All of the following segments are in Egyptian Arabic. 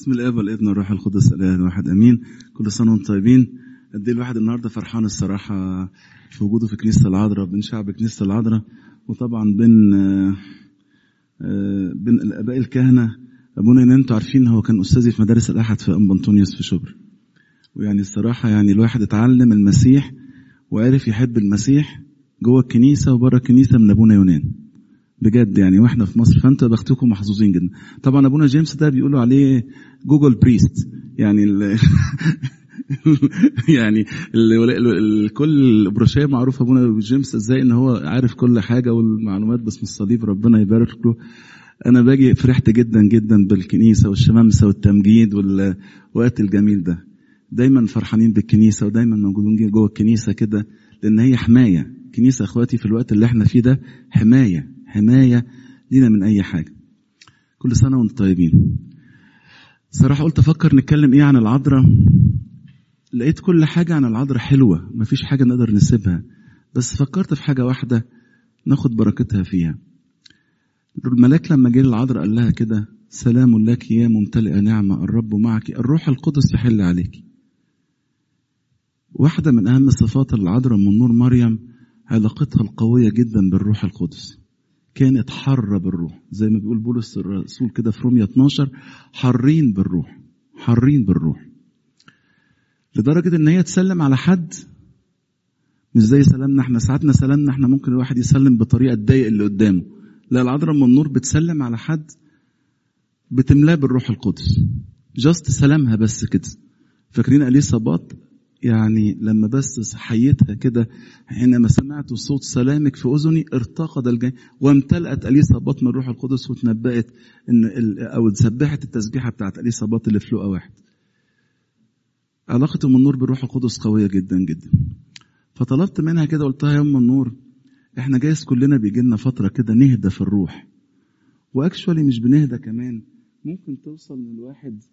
بسم الاب والابن والروح القدس الاله الواحد امين كل سنه وانتم طيبين قد ايه الواحد النهارده فرحان الصراحه في وجوده في كنيسه العذراء بين شعب كنيسه العذراء وطبعا بين آه، آه، بين الاباء الكهنه ابونا ان انتوا عارفين هو كان استاذي في مدارس الاحد في ام بنطونيوس في شبرا ويعني الصراحه يعني الواحد اتعلم المسيح وعرف يحب المسيح جوه الكنيسه وبره الكنيسه من ابونا يونان بجد يعني واحنا في مصر فانت بختكم محظوظين جدا طبعا ابونا جيمس ده بيقولوا عليه جوجل بريست يعني ال يعني ال ال كل بروشيه معروف ابونا جيمس ازاي ان هو عارف كل حاجه والمعلومات باسم الصليب ربنا يبارك له انا باجي فرحت جدا جدا بالكنيسه والشمامسه والتمجيد والوقت الجميل ده دايما فرحانين بالكنيسه ودايما موجودين جوه الكنيسه كده لان هي حمايه كنيسه اخواتي في الوقت اللي احنا فيه ده حمايه حمايه لينا من اي حاجه كل سنه وانتم طيبين صراحه قلت افكر نتكلم ايه عن العذراء لقيت كل حاجه عن العذراء حلوه مفيش حاجه نقدر نسيبها بس فكرت في حاجه واحده ناخد بركتها فيها الملاك لما جه للعذراء قال لها كده سلام لك يا ممتلئه نعمه الرب معك الروح القدس يحل عليك واحده من اهم صفات العذراء من نور مريم علاقتها القويه جدا بالروح القدس كانت حرة بالروح زي ما بيقول بولس الرسول كده في رومية 12 حارين بالروح حارين بالروح لدرجة ان هي تسلم على حد مش زي سلامنا احنا ساعتنا سلامنا احنا ممكن الواحد يسلم بطريقة تضايق اللي قدامه لا العذراء من النور بتسلم على حد بتملاه بالروح القدس جاست سلامها بس كده فاكرين اليصابات يعني لما بس حيتها كده حينما سمعت صوت سلامك في اذني ارتقد الجن وامتلأت اليصابات من الروح القدس وتنبأت ان او سبحت التسبيحه بتاعت اليصابات اللي في لقا واحد. علاقة ام النور بالروح القدس قويه جدا جدا. فطلبت منها كده قلت لها يا ام النور احنا جايز كلنا بيجي لنا فتره كده نهدى في الروح. واكشولي مش بنهدى كمان ممكن توصل ان الواحد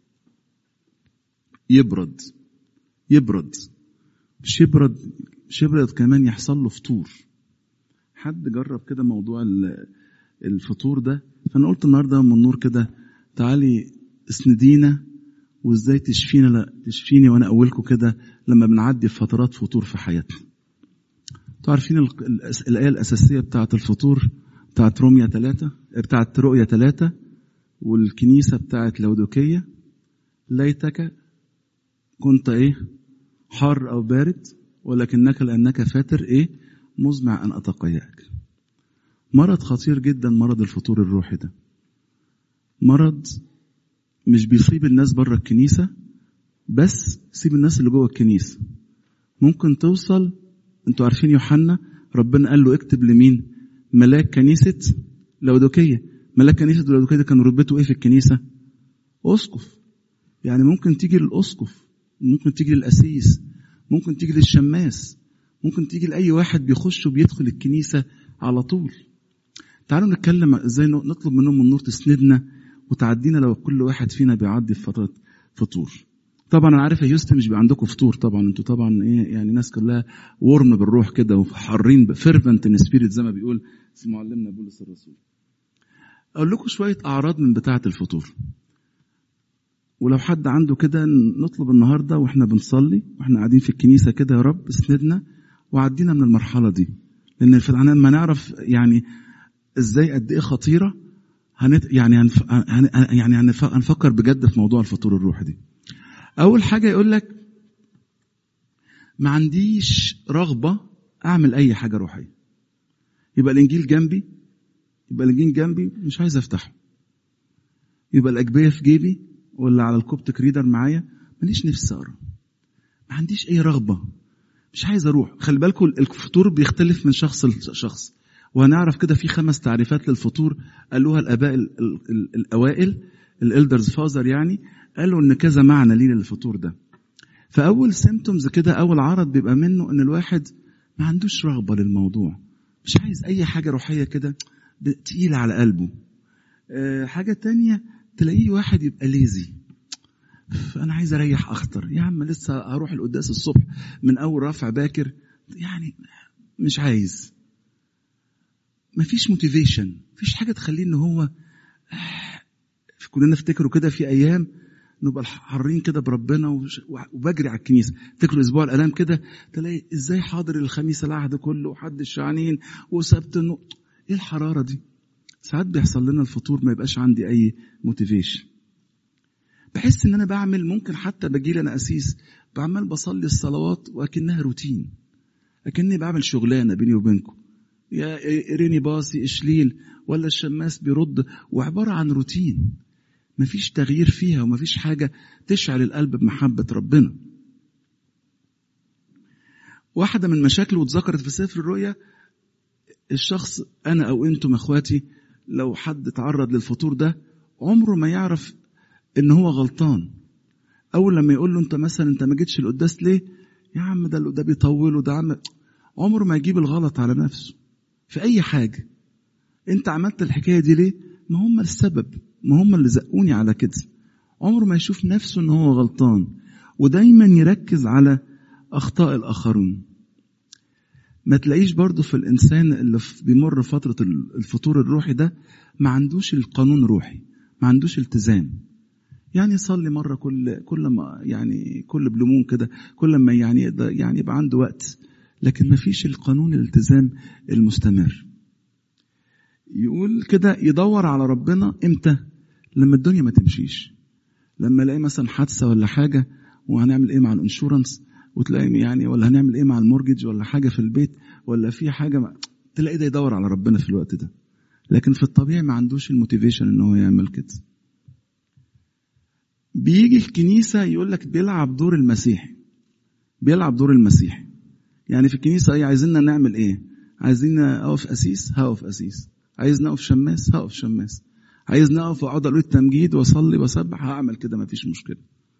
يبرد يبرد مش يبرد مش يبرد كمان يحصل له فطور حد جرب كده موضوع الفطور ده فانا قلت النهارده من النور كده تعالي اسندينا وازاي تشفينا لا تشفيني وانا اولكم كده لما بنعدي في فترات فطور في حياتنا انتوا عارفين الايه الاساسيه بتاعه الفطور بتاعه روميا ثلاثة بتاعه رؤيا ثلاثة والكنيسه بتاعه لودوكيه ليتك كنت ايه حار او بارد ولكنك لانك فاتر ايه مزمع ان اتقياك مرض خطير جدا مرض الفطور الروحي ده مرض مش بيصيب الناس بره الكنيسة بس يصيب الناس اللي جوه الكنيسة ممكن توصل انتوا عارفين يوحنا ربنا قال له اكتب لمين ملاك كنيسة لودوكية ملاك كنيسة لودوكية كان رتبته ايه في الكنيسة اسقف يعني ممكن تيجي للاسقف ممكن تيجي للأسيس ممكن تيجي للشماس ممكن تيجي لأي واحد بيخش وبيدخل الكنيسة على طول تعالوا نتكلم ازاي نطلب منهم النور تسندنا وتعدينا لو كل واحد فينا بيعدي في فترة فطور طبعا انا عارف يا يوسف مش بيبقى عندكم فطور طبعا انتوا طبعا ايه يعني ناس كلها ورم بالروح كده وحارين فيرفنت ان سبيريت زي ما بيقول معلمنا بولس الرسول اقول لكم شويه اعراض من بتاعه الفطور ولو حد عنده كده نطلب النهارده واحنا بنصلي واحنا قاعدين في الكنيسه كده يا رب اسندنا وعدينا من المرحله دي لان في العنان ما نعرف يعني ازاي قد ايه خطيره هنت يعني هنف... هن... يعني هنف... هنفكر بجد في موضوع الفطور الروحي دي اول حاجه يقول لك ما عنديش رغبه اعمل اي حاجه روحيه يبقى الانجيل جنبي يبقى الانجيل جنبي مش عايز افتحه يبقى الاجبيه في جيبي ولا على الكوبتك ريدر معايا ماليش نفسي اقرا ما عنديش اي رغبه مش عايز اروح خلي بالكم الفطور بيختلف من شخص لشخص وهنعرف كده في خمس تعريفات للفطور قالوها الاباء ال ال ال الاوائل الالدرز فازر يعني قالوا ان كذا معنى ليه للفطور ده فاول سيمتومز كده اول عرض بيبقى منه ان الواحد ما عندوش رغبه للموضوع مش عايز اي حاجه روحيه كده تقيله على قلبه أه حاجه تانية تلاقيه واحد يبقى ليزي فانا عايز اريح اخطر يا عم لسه هروح القداس الصبح من اول رفع باكر يعني مش عايز مفيش موتيفيشن مفيش حاجه تخليه ان هو كلنا نفتكروا كده في ايام نبقى حارين كده بربنا وش- وبجري على الكنيسه تاكلوا اسبوع الالام كده تلاقي ازاي حاضر الخميس العهد كله وحد الشعانين وسبت النو... ايه الحراره دي ساعات بيحصل لنا الفطور ما يبقاش عندي اي موتيفيشن بحس ان انا بعمل ممكن حتى باجي لي انا اسيس بعمل بصلي الصلوات واكنها روتين اكني بعمل شغلانه بيني وبينكم يا ريني باصي اشليل ولا الشماس بيرد وعباره عن روتين مفيش تغيير فيها ومفيش حاجه تشعل القلب بمحبه ربنا واحده من مشاكله واتذكرت في سفر الرؤيا الشخص انا او انتم اخواتي لو حد تعرض للفطور ده عمره ما يعرف ان هو غلطان اول لما يقول له انت مثلا انت ما جيتش القداس ليه يا عم ده ده بيطول وده عم عمره ما يجيب الغلط على نفسه في اي حاجه انت عملت الحكايه دي ليه ما هم السبب ما هم اللي زقوني على كده عمره ما يشوف نفسه ان هو غلطان ودايما يركز على اخطاء الاخرين ما تلاقيش برضه في الانسان اللي في- بيمر فتره الفطور الروحي ده ما عندوش القانون روحي ما عندوش التزام يعني يصلي مره كل كل ما يعني كل بلمون كده كل ما يعني يقدر- يعني يبقى عنده وقت لكن ما فيش القانون الالتزام المستمر يقول كده يدور على ربنا امتى لما الدنيا ما تمشيش لما الاقي مثلا حادثه ولا حاجه وهنعمل ايه مع الانشورنس وتلاقي يعني ولا هنعمل ايه مع المورجج ولا حاجه في البيت ولا في حاجه ما تلاقي ده يدور على ربنا في الوقت ده لكن في الطبيعي ما عندوش الموتيفيشن ان هو يعمل كده بيجي الكنيسه يقول لك بيلعب دور المسيح بيلعب دور المسيح يعني في الكنيسه ايه عايزيننا نعمل ايه عايزين اقف اسيس هقف اسيس عايز نقف شماس هقف شماس عايز نقف واقعد اقول التمجيد واصلي واسبح هعمل كده مفيش مشكله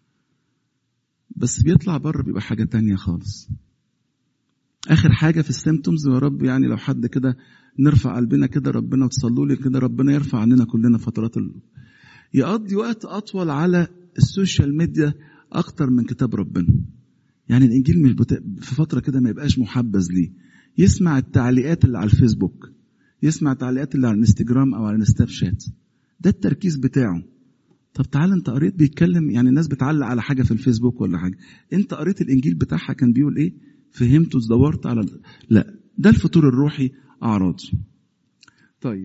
بس بيطلع بره بيبقى حاجه تانية خالص اخر حاجه في السيمتومز يا رب يعني لو حد كده نرفع قلبنا كده ربنا وتصلوا لي كده ربنا يرفع عننا كلنا فترات ال... يقضي وقت اطول على السوشيال ميديا اكتر من كتاب ربنا يعني الانجيل مش بت... في فتره كده ما يبقاش محبذ ليه يسمع التعليقات اللي على الفيسبوك يسمع التعليقات اللي على الانستجرام او على السناب شات ده التركيز بتاعه طب تعال انت قريت بيتكلم يعني الناس بتعلق على حاجه في الفيسبوك ولا حاجه انت قريت الانجيل بتاعها كان بيقول ايه فهمت دورت على لا ده الفطور الروحي اعراض طيب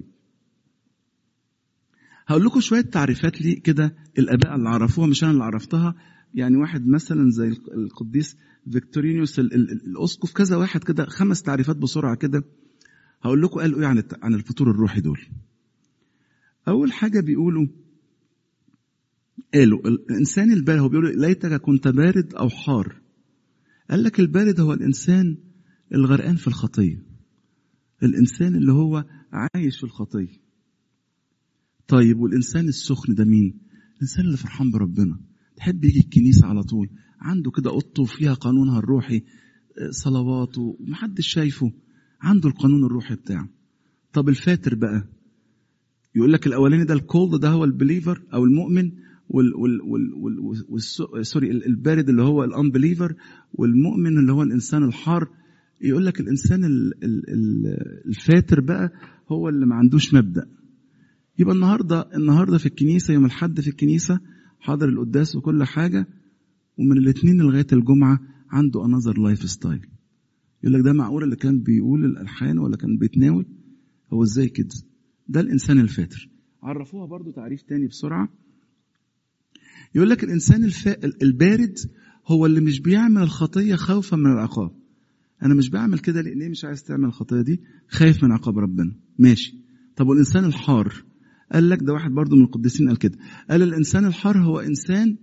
هقول لكم شويه تعريفات لي كده الاباء اللي عرفوها مش انا اللي عرفتها يعني واحد مثلا زي القديس فيكتورينيوس ال- ال- ال- الاسقف كذا واحد كده خمس تعريفات بسرعه كده هقول لكم قالوا ايه عن الت- عن الفطور الروحي دول اول حاجه بيقولوا قالوا الانسان البارد هو بيقول ليتك كنت بارد او حار قال لك البارد هو الانسان الغرقان في الخطيه الانسان اللي هو عايش في الخطيه طيب والانسان السخن ده مين الانسان اللي فرحان بربنا تحب يجي الكنيسه على طول عنده كده اوضته فيها قانونها الروحي آه، صلواته ومحدش شايفه عنده القانون الروحي بتاعه طب الفاتر بقى يقول لك الاولاني ده الكولد ده هو البليفر او المؤمن وال وال وال وال وال سوري البارد اللي هو الانبليفر والمؤمن اللي هو الانسان الحار يقول لك الانسان ال- ال- ال- الفاتر بقى هو اللي ما عندوش مبدا يبقى النهارده النهارده في الكنيسه يوم الاحد في الكنيسه حاضر القداس وكل حاجه ومن الاثنين لغايه الجمعه عنده انذر لايف ستايل يقول لك ده معقول اللي كان بيقول الالحان ولا كان بيتناول هو ازاي كده ده الانسان الفاتر عرفوها برضو تعريف تاني بسرعه يقول لك الانسان الف... البارد هو اللي مش بيعمل الخطيه خوفا من العقاب انا مش بعمل كده ليه ليه مش عايز تعمل الخطيه دي خايف من عقاب ربنا ماشي طب والانسان الحار قال لك ده واحد برضو من القديسين قال كده قال الانسان الحار هو انسان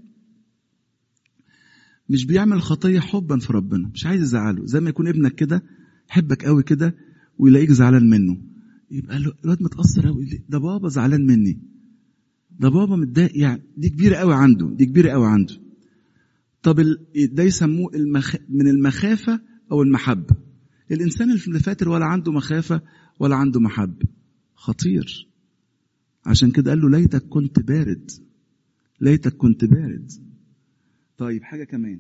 مش بيعمل الخطيه حبا في ربنا مش عايز يزعله زي ما يكون ابنك كده يحبك قوي كده ويلاقيك زعلان منه يبقى له- الواد متاثر قوي ده بابا زعلان مني ده بابا متضايق يعني دي كبيره قوي عنده دي كبيره قوي عنده طب ال- ده يسموه المخ... من المخافه او المحبه الانسان اللي فاتر ولا عنده مخافه ولا عنده محبه خطير عشان كده قال له ليتك كنت بارد ليتك كنت بارد طيب حاجه كمان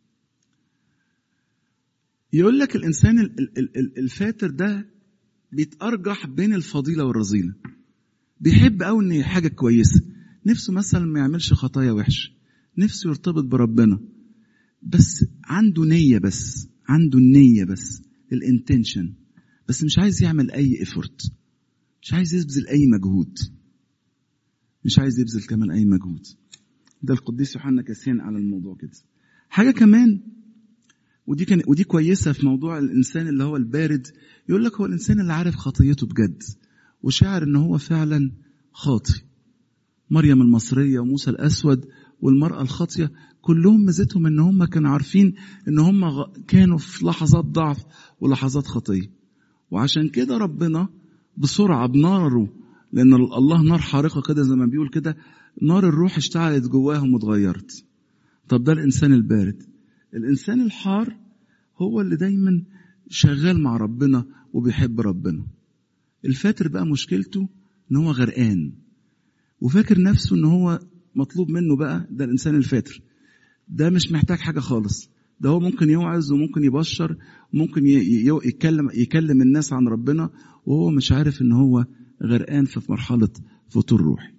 يقول لك الانسان ال- ال- ال- ال- الفاتر ده بيتارجح بين الفضيله والرذيله بيحب قوي ان حاجه كويسه نفسه مثلا ما يعملش خطايا وحشه نفسه يرتبط بربنا بس عنده نية بس عنده النية بس الانتنشن بس مش عايز يعمل أي إفورت مش عايز يبذل أي مجهود مش عايز يبذل كمان أي مجهود ده القديس يوحنا كاسيان على الموضوع كده حاجة كمان ودي كان ودي كويسة في موضوع الإنسان اللي هو البارد يقول لك هو الإنسان اللي عارف خطيته بجد وشاعر إن هو فعلا خاطي مريم المصرية وموسى الأسود والمرأة الخاطية كلهم ميزتهم إن هم كانوا عارفين إن هم كانوا في لحظات ضعف ولحظات خطية وعشان كده ربنا بسرعة بناره لأن الله نار حارقة كده زي ما بيقول كده نار الروح اشتعلت جواهم واتغيرت طب ده الإنسان البارد الإنسان الحار هو اللي دايما شغال مع ربنا وبيحب ربنا الفاتر بقى مشكلته ان هو غرقان وفاكر نفسه ان هو مطلوب منه بقى ده الانسان الفاتر ده مش محتاج حاجه خالص ده هو ممكن يوعظ وممكن يبشر وممكن يكلم يكلم الناس عن ربنا وهو مش عارف ان هو غرقان في مرحله فتور روحي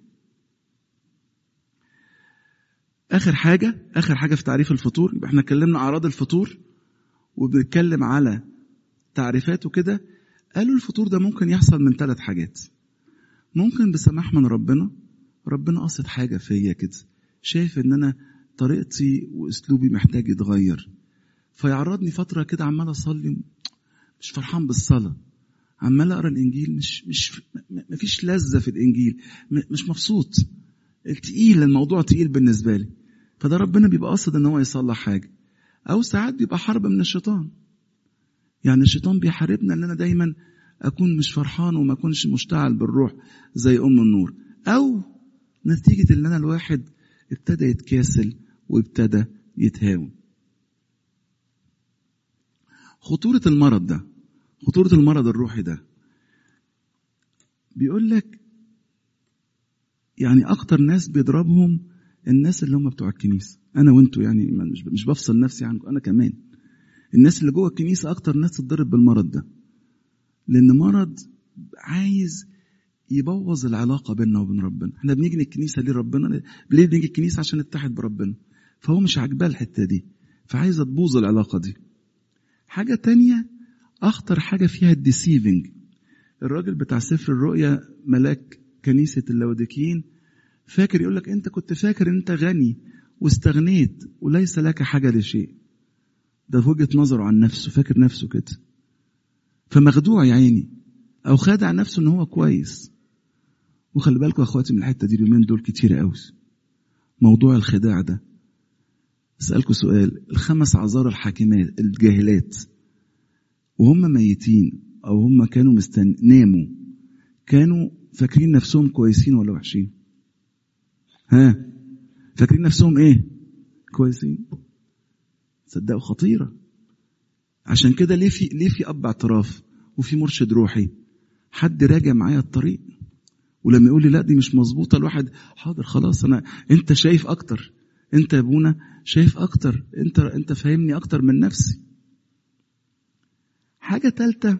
اخر حاجه اخر حاجه في تعريف الفطور يبقى احنا اتكلمنا اعراض الفطور وبنتكلم على تعريفاته كده قالوا الفطور ده ممكن يحصل من ثلاث حاجات ممكن بسماح من ربنا ربنا قصد حاجه فيا كده شايف ان انا طريقتي واسلوبي محتاج يتغير فيعرضني فتره كده عمال اصلي مش فرحان بالصلاه عمال اقرا الانجيل مش مش مفيش لذه في الانجيل مش مبسوط التقيل الموضوع تقيل بالنسبه لي فده ربنا بيبقى قصد ان هو يصلح حاجه او ساعات بيبقى حرب من الشيطان يعني الشيطان بيحاربنا ان انا دايما اكون مش فرحان وما اكونش مشتعل بالروح زي ام النور او نتيجه ان انا الواحد ابتدى يتكاسل وابتدى يتهاون خطوره المرض ده خطوره المرض الروحي ده بيقول لك يعني اكتر ناس بيضربهم الناس اللي هم بتوع الكنيسه انا وانتوا يعني مش مش بفصل نفسي عنكم انا كمان الناس اللي جوه الكنيسه اكتر ناس تتضرب بالمرض ده لان مرض عايز يبوظ العلاقه بيننا وبين ربنا احنا بنيجي الكنيسه ليه ربنا ليه بنيجي الكنيسه عشان نتحد بربنا فهو مش عاجباه الحته دي فعايزه تبوظ العلاقه دي حاجه تانية اخطر حاجه فيها الديسيفنج الراجل بتاع سفر الرؤيا ملاك كنيسه اللوديكيين فاكر يقول لك انت كنت فاكر ان انت غني واستغنيت وليس لك حاجه لشيء ده في وجهه نظره عن نفسه فاكر نفسه كده فمخدوع يا عيني او خادع نفسه ان هو كويس وخلي بالكم يا اخواتي من الحته دي اليومين دول كتير قوي موضوع الخداع ده اسالكم سؤال الخمس عذار الحاكمات الجاهلات وهم ميتين او هم كانوا مستن ناموا كانوا فاكرين نفسهم كويسين ولا وحشين ها فاكرين نفسهم ايه كويسين صدقوا خطيره عشان كده ليه في ليه في اب اعتراف وفي مرشد روحي حد راجع معايا الطريق ولما يقول لي لا دي مش مظبوطه الواحد حاضر خلاص انا انت شايف اكتر انت يا ابونا شايف اكتر انت انت فاهمني اكتر من نفسي حاجه ثالثه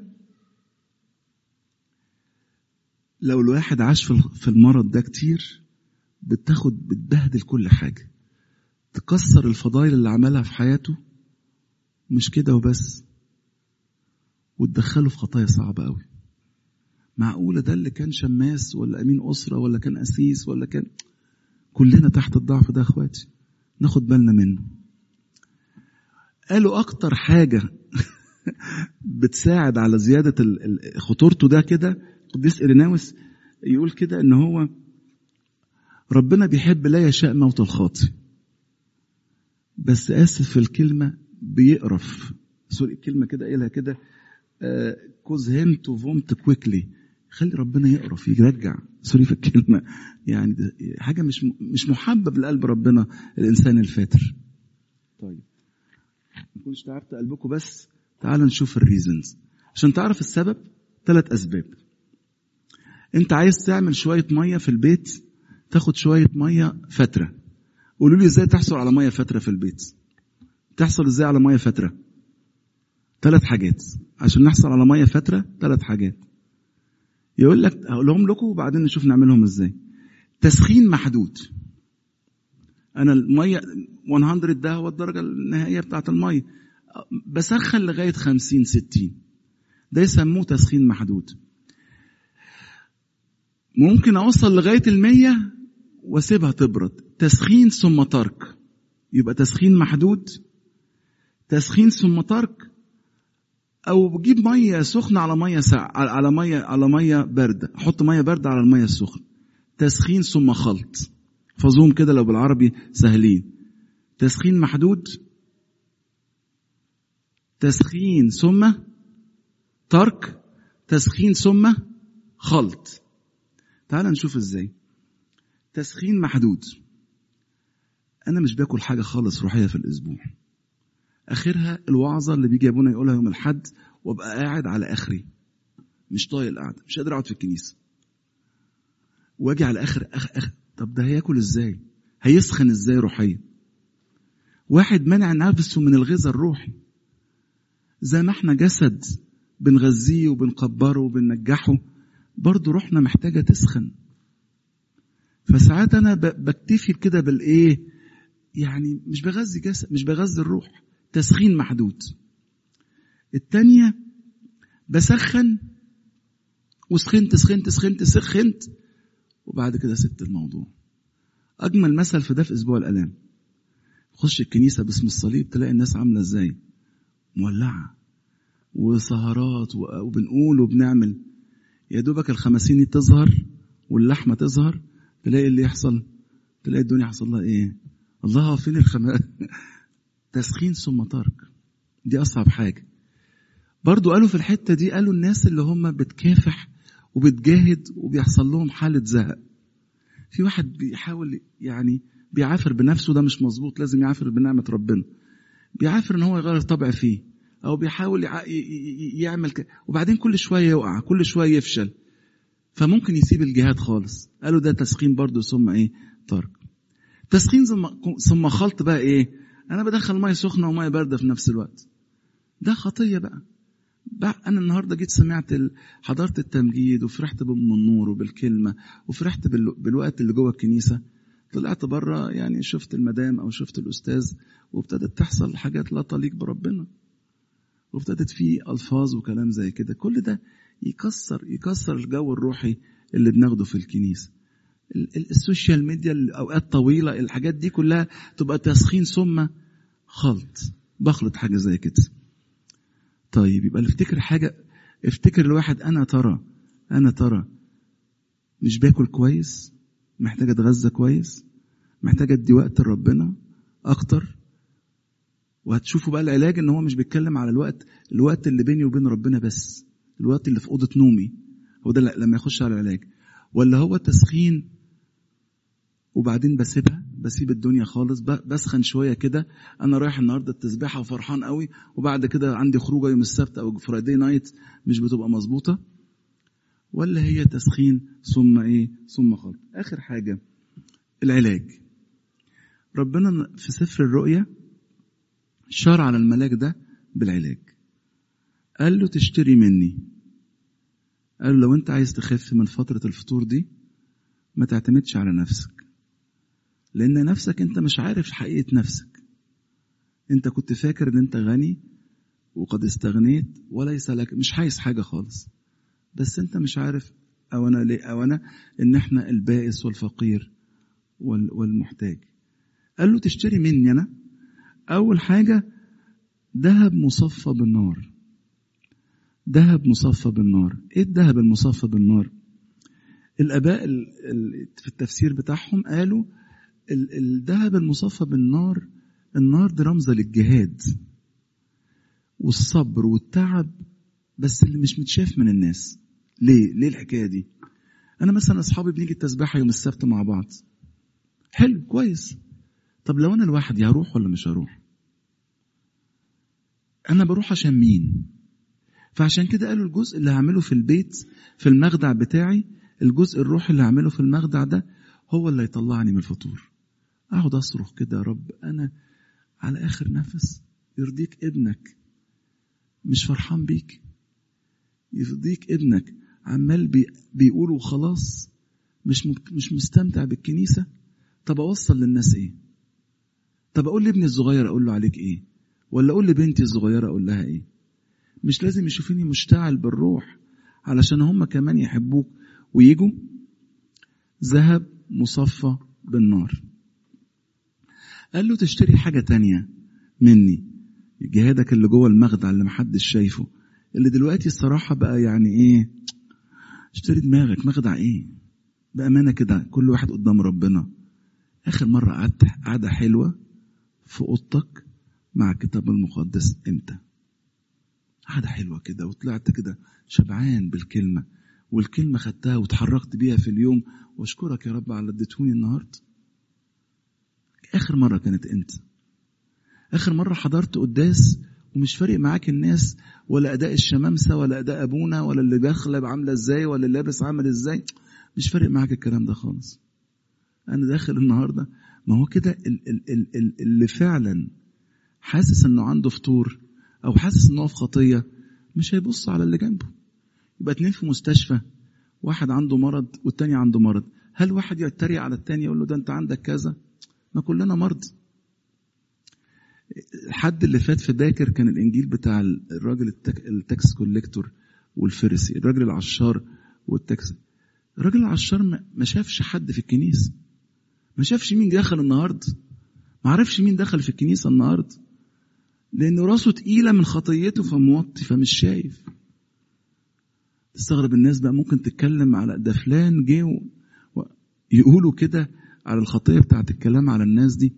لو الواحد عاش في المرض ده كتير بتاخد بتبهدل كل حاجه تكسر الفضائل اللي عملها في حياته مش كده وبس وتدخله في خطايا صعبة قوي معقولة ده اللي كان شماس ولا أمين أسرة ولا كان أسيس ولا كان كلنا تحت الضعف ده أخواتي ناخد بالنا منه قالوا أكتر حاجة بتساعد على زيادة خطورته ده كده قديس إيريناوس يقول كده إن هو ربنا بيحب لا يشاء موت الخاطئ بس آسف في الكلمة بيقرف سوري الكلمة كده قايلها كده كوز هيم تو فومت كويكلي خلي ربنا يقرف يرجع سوري في الكلمة يعني حاجة مش مش محبب لقلب ربنا الإنسان الفاتر طيب ما كنتش تعبت قلبكم بس تعالوا نشوف الريزنز عشان تعرف السبب ثلاث أسباب أنت عايز تعمل شوية مية في البيت تاخد شوية مية فترة قولوا لي ازاي تحصل على مية فترة في البيت تحصل ازاي على مية فترة ثلاث حاجات عشان نحصل على مية فترة ثلاث حاجات يقول لك هقولهم لكم وبعدين نشوف نعملهم ازاي تسخين محدود انا الميه 100 ده هو الدرجه النهائيه بتاعه الميه بسخن لغايه 50 60 ده يسموه تسخين محدود ممكن اوصل لغايه المية واسيبها تبرد تسخين ثم ترك يبقى تسخين محدود تسخين ثم ترك او بجيب ميه سخنه على ميه ساعة على ميه على ميه بارده احط ميه بارده على الميه السخنه تسخين ثم خلط فظوم كده لو بالعربي سهلين تسخين محدود تسخين ثم ترك تسخين ثم خلط تعال نشوف ازاي تسخين محدود انا مش باكل حاجه خالص روحيه في الاسبوع اخرها الوعظه اللي بيجي ابونا يقولها يوم الاحد وابقى قاعد على اخري مش طايق القعده مش قادر اقعد في الكنيسه واجي على اخر أخ أخ طب ده هياكل ازاي هيسخن ازاي روحيا واحد منع نفسه من الغذاء الروحي زي ما احنا جسد بنغذيه وبنكبره وبننجحه برضه روحنا محتاجة تسخن فساعات انا بكتفي كده بالايه يعني مش بغذي جسد مش بغذي الروح تسخين محدود التانية بسخن وسخنت سخنت سخنت سخنت وبعد كده سبت الموضوع اجمل مثل في ده في اسبوع الالام خش الكنيسة باسم الصليب تلاقي الناس عاملة ازاي مولعة وسهرات وبنقول وبنعمل يا دوبك الخمسين تظهر واللحمة تظهر تلاقي اللي يحصل تلاقي الدنيا حصل لها ايه الله فين الخم تسخين ثم ترك دي اصعب حاجة برضو قالوا في الحتة دي قالوا الناس اللي هم بتكافح وبتجاهد وبيحصل لهم حالة زهق في واحد بيحاول يعني بيعافر بنفسه ده مش مظبوط لازم يعافر بنعمة ربنا بيعافر ان هو يغير طبع فيه او بيحاول يعمل ك... وبعدين كل شوية يقع كل شوية يفشل فممكن يسيب الجهاد خالص قالوا ده تسخين برضه ثم ايه ترك تسخين ثم ثم خلط بقى ايه انا بدخل ميه سخنه وميه بارده في نفس الوقت ده خطيه بقى بقى انا النهارده جيت سمعت ال... حضرت التمجيد وفرحت بام النور وبالكلمه وفرحت بال... بالوقت اللي جوه الكنيسه طلعت بره يعني شفت المدام او شفت الاستاذ وابتدت تحصل حاجات لا تليق بربنا وابتدت في الفاظ وكلام زي كده كل ده يكسر يكسر الجو الروحي اللي بناخده في الكنيسه السوشيال ميديا الاوقات طويله الحاجات دي كلها تبقى تسخين ثم خلط بخلط حاجه زي كده طيب يبقى افتكر حاجه افتكر الواحد انا ترى انا ترى مش باكل كويس محتاج اتغذى كويس محتاج ادي وقت لربنا اكتر وهتشوفوا بقى العلاج ان هو مش بيتكلم على الوقت الوقت اللي بيني وبين ربنا بس الوقت اللي في اوضه نومي هو ده لما يخش على العلاج ولا هو تسخين وبعدين بسيبها بسيب الدنيا خالص بسخن شويه كده انا رايح النهارده التسبيحه وفرحان قوي وبعد كده عندي خروجه يوم السبت او فرايداي نايت مش بتبقى مظبوطه ولا هي تسخين ثم ايه ثم خلط اخر حاجه العلاج ربنا في سفر الرؤيا شار على الملاك ده بالعلاج قال له تشتري مني قال له لو انت عايز تخف من فترة الفطور دي ما تعتمدش على نفسك لان نفسك انت مش عارف حقيقة نفسك انت كنت فاكر ان انت غني وقد استغنيت وليس لك مش عايز حاجة خالص بس انت مش عارف او انا ليه او انا ان احنا البائس والفقير والمحتاج قال له تشتري مني انا اول حاجة ذهب مصفى بالنار ذهب مصفى بالنار ايه الذهب المصفى بالنار الاباء في التفسير بتاعهم قالوا الذهب المصفى بالنار النار دي رمزة للجهاد والصبر والتعب بس اللي مش متشاف من الناس ليه ليه الحكايه دي انا مثلا اصحابي بنيجي التسبيحه يوم السبت مع بعض حلو كويس طب لو انا لوحدي هروح ولا مش هروح انا بروح عشان مين فعشان كده قالوا الجزء اللي هعمله في البيت في المخدع بتاعي الجزء الروحي اللي هعمله في المخدع ده هو اللي يطلعني من الفطور اقعد اصرخ كده يا رب انا على اخر نفس يرضيك ابنك مش فرحان بيك يرضيك ابنك عمال بي بيقولوا خلاص مش مش مستمتع بالكنيسه طب اوصل للناس ايه طب اقول لابني الصغير اقول له عليك ايه ولا اقول لبنتي الصغيره اقول لها ايه مش لازم يشوفوني مشتعل بالروح علشان هم كمان يحبوك ويجوا ذهب مصفى بالنار قال له تشتري حاجة تانية مني جهادك اللي جوه المخدع اللي محدش شايفه اللي دلوقتي الصراحة بقى يعني ايه اشتري دماغك مخدع ايه بأمانة كده كل واحد قدام ربنا آخر مرة قعدت قعدة حلوة في أوضتك مع الكتاب المقدس امتى قعدة حلوة كده وطلعت كده شبعان بالكلمة والكلمة خدتها وتحركت بيها في اليوم واشكرك يا رب على اللي اديتهوني النهاردة آخر مرة كانت امتى آخر مرة حضرت قداس ومش فارق معاك الناس ولا أداء الشمامسة ولا أداء أبونا ولا اللي داخلة عاملة إزاي ولا اللي لابس عامل إزاي مش فارق معاك الكلام ده خالص أنا داخل النهاردة ما هو كده اللي فعلا حاسس إنه عنده فطور أو حاسس إنه في خطية مش هيبص على اللي جنبه يبقى اتنين في مستشفى واحد عنده مرض والتاني عنده مرض هل واحد يتريق على التاني يقول له ده انت عندك كذا ما كلنا مرض الحد اللي فات في باكر كان الانجيل بتاع الراجل التك... التاكس كوليكتور والفرسي الراجل العشار والتاكس الراجل العشار ما شافش حد في الكنيسه ما شافش مين دخل النهارده ما عرفش مين دخل في الكنيسه النهارده لان راسه تقيله من خطيته فموطي فمش شايف تستغرب الناس بقى ممكن تتكلم على ده فلان جه و... يقولوا كده على الخطيه بتاعت الكلام على الناس دي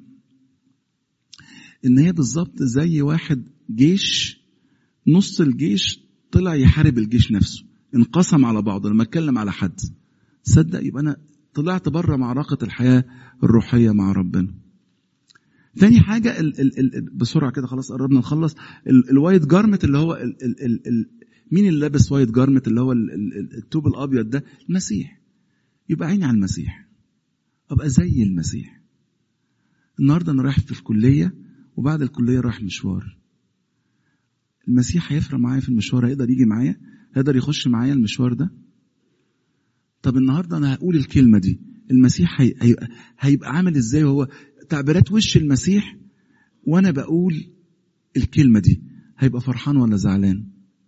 ان هي بالظبط زي واحد جيش نص الجيش طلع يحارب الجيش نفسه انقسم على بعضه لما اتكلم على حد تصدق يبقى انا طلعت بره معركه الحياه الروحيه مع ربنا تاني حاجة ال ال ال بسرعة كده خلاص قربنا نخلص الوايت جارمت اللي هو ال ال ال ال مين اللي لابس وايت جارمت اللي هو ال ال التوب الأبيض ده المسيح يبقى عيني على المسيح أبقى زي المسيح النهاردة أنا رايح في الكلية وبعد الكلية رايح مشوار المسيح هيفرق معايا في المشوار هيقدر يجي معايا هيقدر يخش معايا المشوار ده طب النهارده انا هقول الكلمه دي المسيح هي... هيبقى, هيبقى عامل ازاي وهو تعبيرات وش المسيح وانا بقول الكلمه دي هيبقى فرحان ولا زعلان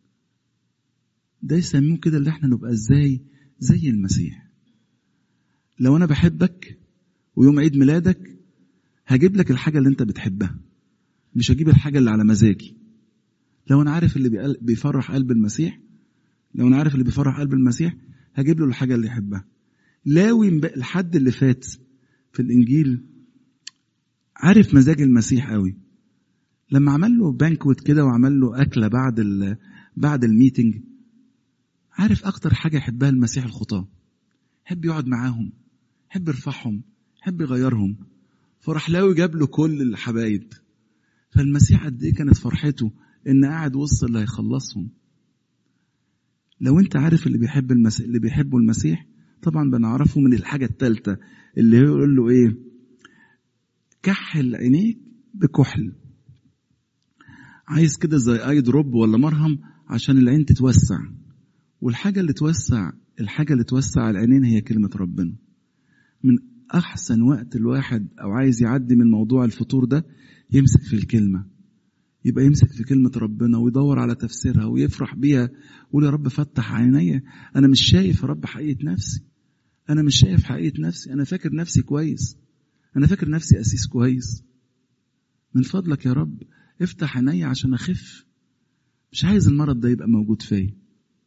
ده يسموه كده اللي احنا نبقى ازاي زي المسيح لو انا بحبك ويوم عيد ميلادك هجيب لك الحاجه اللي انت بتحبها مش هجيب الحاجه اللي على مزاجي لو انا عارف اللي بيفرح قلب المسيح لو انا عارف اللي بيفرح قلب المسيح هجيب له الحاجه اللي يحبها لاوي الحد اللي فات في الانجيل عارف مزاج المسيح قوي لما عمل له بانكوت كده وعمل له اكله بعد ال بعد الميتنج عارف اكتر حاجه يحبها المسيح الخطاه يحب يقعد معاهم يحب يرفعهم يحب يغيرهم فراح لاوي جاب له كل الحبايب فالمسيح قد ايه كانت فرحته ان قاعد وسط اللي هيخلصهم لو انت عارف اللي بيحب المسيح اللي بيحبه المسيح طبعا بنعرفه من الحاجه الثالثه اللي هو يقول له ايه كحل عينيك بكحل عايز كده زي اي دروب ولا مرهم عشان العين تتوسع والحاجه اللي توسع الحاجه اللي توسع العينين هي كلمه ربنا من احسن وقت الواحد او عايز يعدي من موضوع الفطور ده يمسك في الكلمه يبقى يمسك في كلمة ربنا ويدور على تفسيرها ويفرح بيها ويقول يا رب فتح عيني أنا مش شايف يا رب حقيقة نفسي أنا مش شايف حقيقة نفسي أنا فاكر نفسي كويس أنا فاكر نفسي أسيس كويس من فضلك يا رب افتح عيني عشان أخف مش عايز المرض ده يبقى موجود فيا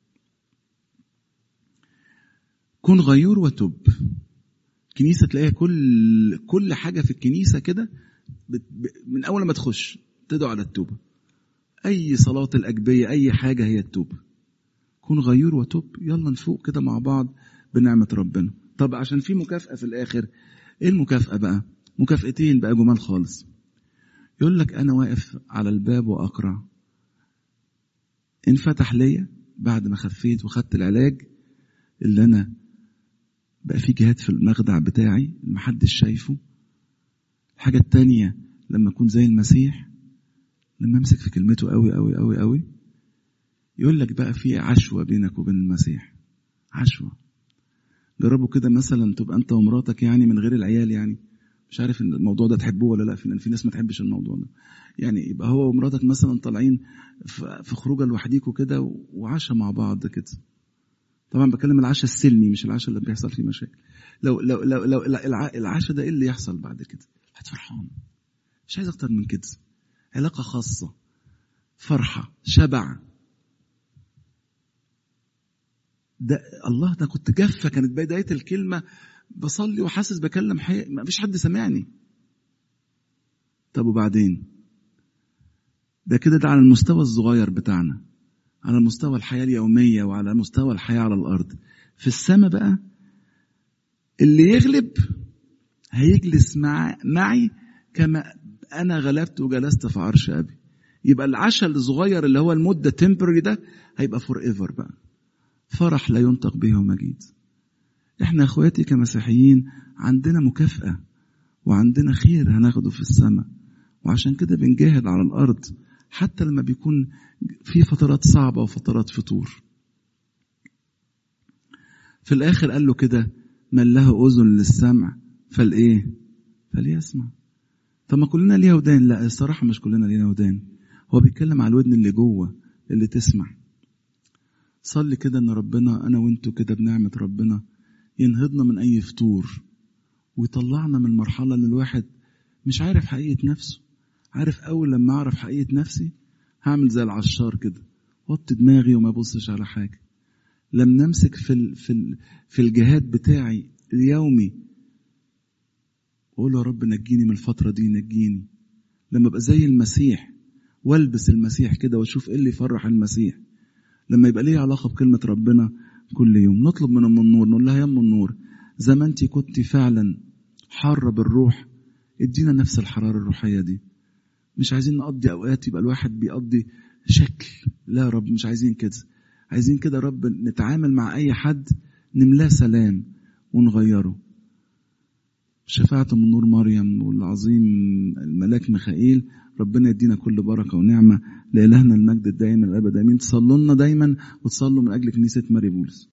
كن غيور وتب كنيسة تلاقيها كل كل حاجة في الكنيسة كده من أول ما تخش تدعو على التوبة أي صلاة الأجبية أي حاجة هي التوبة كن غيور وتوب يلا نفوق كده مع بعض بنعمة ربنا طب عشان في مكافأة في الآخر إيه المكافأة بقى مكافأتين بقى جمال خالص يقول لك أنا واقف على الباب وأقرع إن فتح ليا بعد ما خفيت وخدت العلاج اللي أنا بقى في جهاد في المخدع بتاعي محدش شايفه الحاجة التانية لما أكون زي المسيح لما امسك في كلمته قوي قوي قوي قوي يقول لك بقى في عشوة بينك وبين المسيح عشوة جربوا كده مثلا تبقى انت ومراتك يعني من غير العيال يعني مش عارف ان الموضوع ده تحبوه ولا لا في في ناس ما تحبش الموضوع ده يعني يبقى هو ومراتك مثلا طالعين في خروجه لوحديكوا كده وعشاء مع بعض كده طبعا بكلم العشاء السلمي مش العشاء اللي بيحصل فيه مشاكل لو لو لو, لو العشاء ده ايه اللي يحصل بعد كده هتفرحان مش عايز اكتر من كده علاقه خاصه فرحه شبع ده الله ده كنت جافه كانت بدايه الكلمه بصلي وحاسس بكلم حي... ما فيش حد سمعني طب وبعدين ده كده ده على المستوى الصغير بتاعنا على مستوى الحياة اليومية وعلى مستوى الحياة على الأرض في السماء بقى اللي يغلب هيجلس مع معي كما أنا غلبت وجلست في عرش أبي يبقى العشاء الصغير اللي هو المدة تمبرري ده هيبقى فور ايفر بقى فرح لا ينطق به ومجيد احنا اخواتي كمسيحيين عندنا مكافأة وعندنا خير هناخده في السماء وعشان كده بنجاهد على الأرض حتى لما بيكون في فترات صعبة وفترات فتور في الآخر قال له كده من له أذن للسمع فالإيه فليسمع طب ما كلنا ليها ودان لا الصراحة مش كلنا لينا ودان هو بيتكلم على الودن اللي جوه اللي تسمع صلي كده ان ربنا انا وانتوا كده بنعمة ربنا ينهضنا من اي فتور ويطلعنا من المرحلة اللي الواحد مش عارف حقيقة نفسه عارف اول لما اعرف حقيقة نفسي هعمل زي العشار كده وطي دماغي وما ابصش على حاجة لم نمسك في ال في ال في الجهاد بتاعي اليومي واقول يا رب نجيني من الفترة دي نجيني لما ابقى زي المسيح والبس المسيح كده واشوف ايه اللي يفرح المسيح لما يبقى ليه علاقة بكلمة ربنا كل يوم نطلب من ام النور نقول لها يا ام النور زي ما انت كنت فعلا حارة بالروح ادينا نفس الحرارة الروحية دي مش عايزين نقضي اوقات يبقى الواحد بيقضي شكل لا يا رب مش عايزين كده عايزين كده يا رب نتعامل مع اي حد نملاه سلام ونغيره شفاعة من نور مريم والعظيم الملاك ميخائيل ربنا يدينا كل بركة ونعمة لإلهنا المجد الدائم الأبد آمين تصلوا لنا دايما وتصلوا من أجل كنيسة ماري بولس